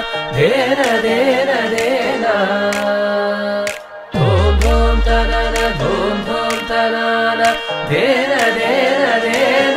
ధేన ధేన ధేన ధూమ్ ధూమ్ తనన ధూమ్ ధూమ్ తనన ధేన ధేన ధేన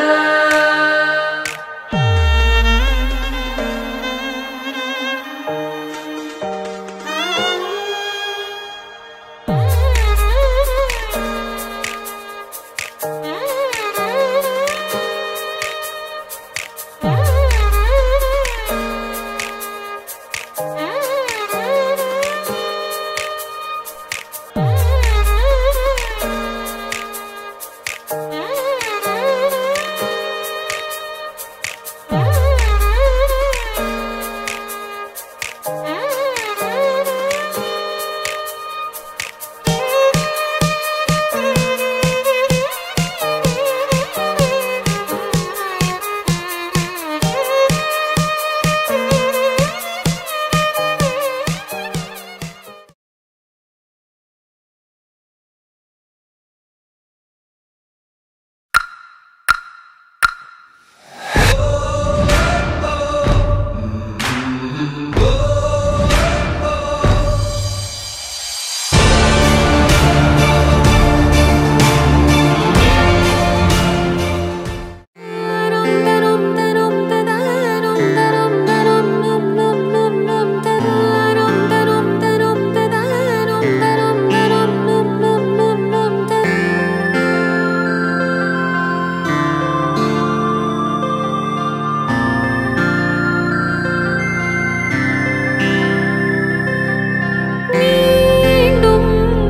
மீண்டும்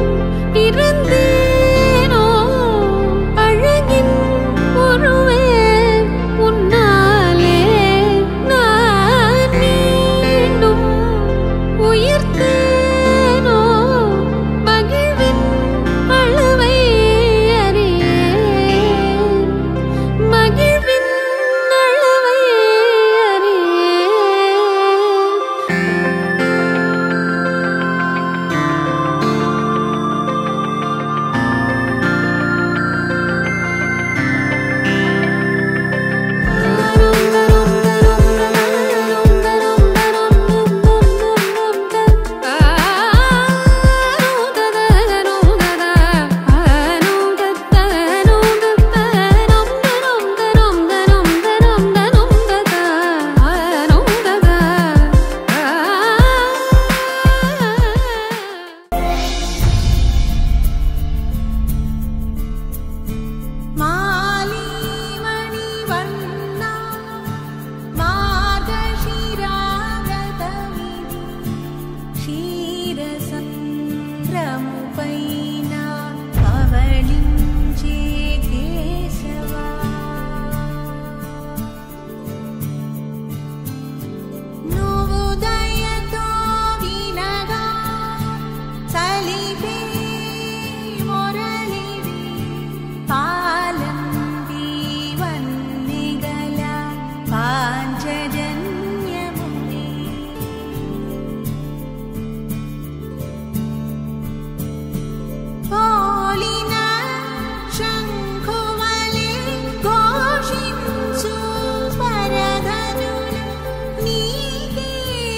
பிறந்தேனோ அழகின் உருவே உன்னாலே நான் மீண்டும் உயிர்த்தேனோ மகிழ்வின் அளவை அறியேன் மகிழ்வின் அளவை அறியேன் மாலிமணிவண்ணா మార్గశిరాగతమిది క్షీరసంద్రముపైన పవళించే కేశవా నువ్వు దయతో వినగా చలిపే మొరలివి పాలంది వన్నిగల పాంచజన్యముని పోలిన శంఖువలే ఘోషించు పరధనులు నీకే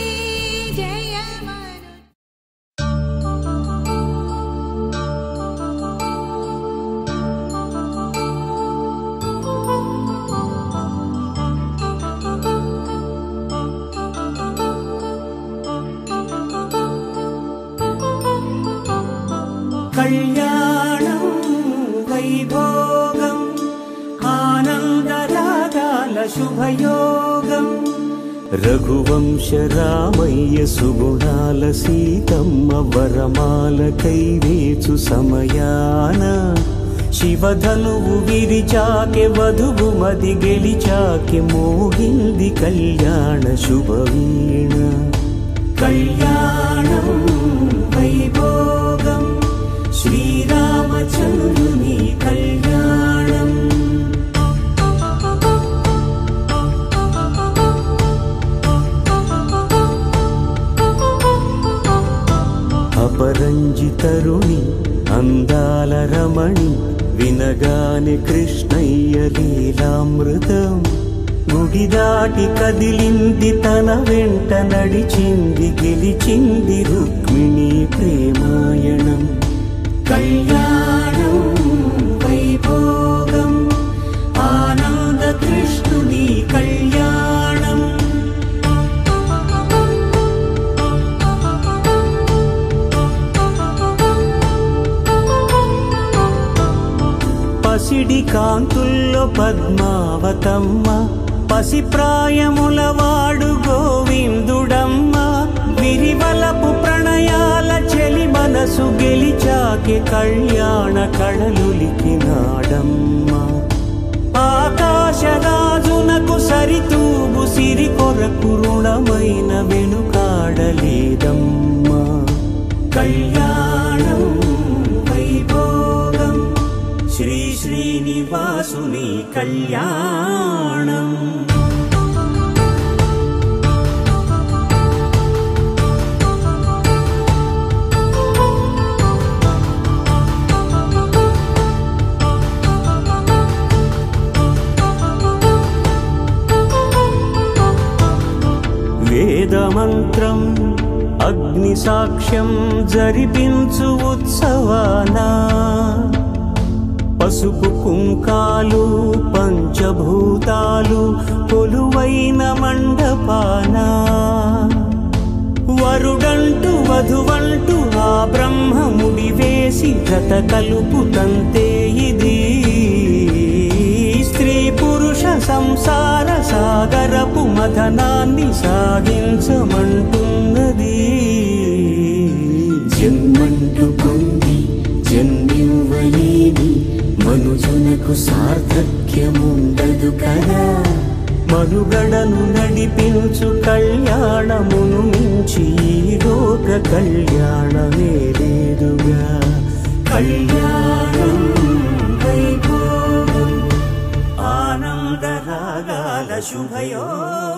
జయమను కళ్యాణం వైభోగం ఆనందరాగాల శుభయోగం రఘువంశ రామయ్య సుగుణాల సీతమ్మ వరమాల కైవేచు సమయాన శివధనువు విరిచాకె వధువు మది గెలిచాకె మోగింది కళ్యాణ శుభవీణ కళ్యాణం వైభోగం శ్రీరామచంద్రుని కళ్యాణం అపరంజి తరుణి అందాల రమణి వినగానే కృష్ణయ్య లీలామృతం గుడి దాటి కదిలింది తన వెంట నడిచింది గెలిచింది రుక్మిణి ప్రేమాయణం కళ్యాణం వైభోగం ఆనంద కృష్ణుని కళ్యాణం పసిడి కాంతుల్లో పద్మావతమ్మ పసి ప్రాయముల వాడు గోవిందుడమ్మ విరివలపు ప్రణయాల చెలి మనసు గెలిచాకే కళ్యాణ కళలులికినాడమ్మ ఆకాశరాజునకు సరితూగు సిరి కొరకు రుణమైన వెనుకాడలేదమ్మా కళ్యాణం వైభోగం శ్రీ శ్రీనివాసుని కళ్యాణం వేదమంత్రం అగ్ని సాక్ష్యం జరిపించు ఉత్సవానా పసుపు కుంకాలు పంచభూతాలు కొలువైన మండపానా వరుడంటూ వధువంటూ ఆ బ్రహ్మముడి వేసి జత కలుపుతంతే ఇది స్త్రీ పురుష సంసార సాగరపు మథనాన్ని సాగించమంటున్నది జన్మంటూ పొంది జన్మివ్వలేని మనుజునకు సార్థక్యముండదు కదా మనుగడను నడిపించు కళ్యాణమును మించి ఈ లోక కళ్యాణమే లేదుగా కళ్యాణం వైభోగం ఆనందరాగాల శుభయోగం